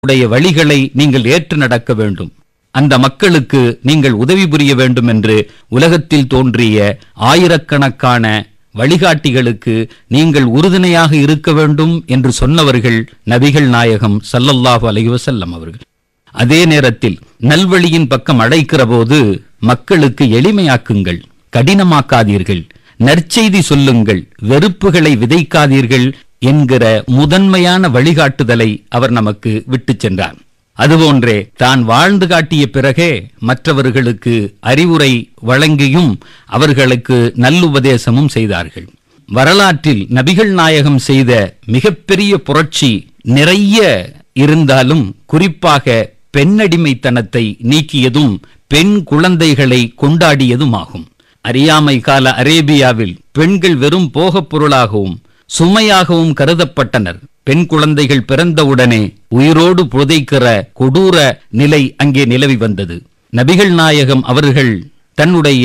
உடைய வழிகளை நீங்கள் ஏற்று நடக்க வேண்டும் அந்த மக்களுக்கு நீங்கள் உதவி புரிய வேண்டும் என்று உலகத்தில் தோன்றிய ஆயிரக்கணக்கான வழிகாட்டிகளுக்கு நீங்கள் உறுதுணையாக இருக்க வேண்டும் என்று சொன்னவர்கள் நபிகள் நாயகம் ஸல்லல்லாஹு அலைஹி வஸல்லம் அவர்கள் அதே நேரத்தில் நல்வழியின் பக்கம் அழைக்கிற போது மக்களுக்கு எளிமையாக்குங்கள் கடினமாக்காதீர்கள் நற்செய்தி சொல்லுங்கள் வெறுப்புகளை விதைக்காதீர்கள் என்கிற முதன்மையான வழிகாட்டுதலை அவர் நமக்கு விட்டுச் சென்றார் அதுபோன்றே தான் வாழ்ந்து காட்டிய பிறகே மற்றவர்களுக்கு அறிவுரை வழங்கியும் அவர்களுக்கு நல்லுபதேசமும் செய்தார்கள் வரலாற்றில் நபிகள் நாயகம் செய்த மிகப்பெரிய புரட்சி நிறைய இருந்தாலும் குறிப்பாக பெண்ணடிமைத்தனத்தை நீக்கியதும் பெண் குழந்தைகளை கொண்டாடியதுமாகும் அறியாமை கால அரேபியாவில் பெண்கள் வெறும் போகப் பொருளாகவும் சுமையாகவும் கருதப்பட்டனர் பெண் குழந்தைகள் பிறந்தவுடனே உயிரோடு புதைக்கிற கொடூர நிலை அங்கே நிலவி வந்தது நபிகள் நாயகம் அவர்கள் தன்னுடைய